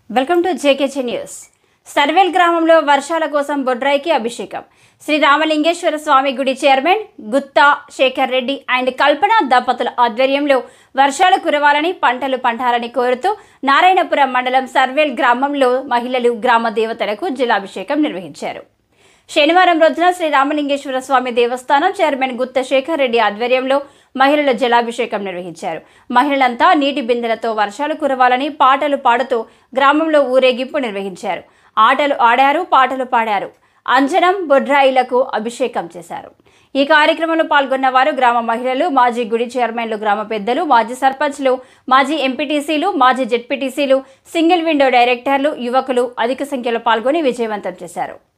welcome to JKG news Sarvel గ్రామంలో వర్షాల కోసం బొడ్రాయికి అభిషేకం శ్రీ రామలింగేశ్వర స్వామి గుడి చైర్మన్ గుత్తా శేఖర్ రెడ్డి అండ్ కల్పన దంపతుల ఆధ్వర్యంలో వర్షాలు కురవాలని పంటలు పండాలని కోరుతూ నారాయణపురం మండలం సర్వేల్ గ్రామంలో మహిళలు గ్రామ దేవతలకు జలాభిషేకం నిర్వహించారు శనివారం రోజున శ్రీ రామలింగేశ్వర స్వామి దేవస్థానం చైర్మన్ గుత్త శేఖర్ రెడ్డి ఆధ్వర్యంలో మహిళల జలాభిషేకం నిర్వహించారు మహిళలంతా నీటి బిందెలతో వర్షాలు కురవాలని పాటలు పాడుతూ గ్రామంలో ఊరేగింపు నిర్వహించారు ఆటలు ఆడారు పాటలు పాడారు అంజనం బొడ్రాయిలకు అభిషేకం చేశారు ఈ కార్యక్రమంలో పాల్గొన్న వారు గ్రామ మహిళలు మాజీ గుడి చైర్మన్లు గ్రామ పెద్దలు మాజీ సర్పంచ్లు మాజీ ఎంపీటీసీలు మాజీ జెడ్పీటీసీలు సింగిల్ విండో డైరెక్టర్లు యువకులు అధిక సంఖ్యలో పాల్గొని విజయవంతం చేశారు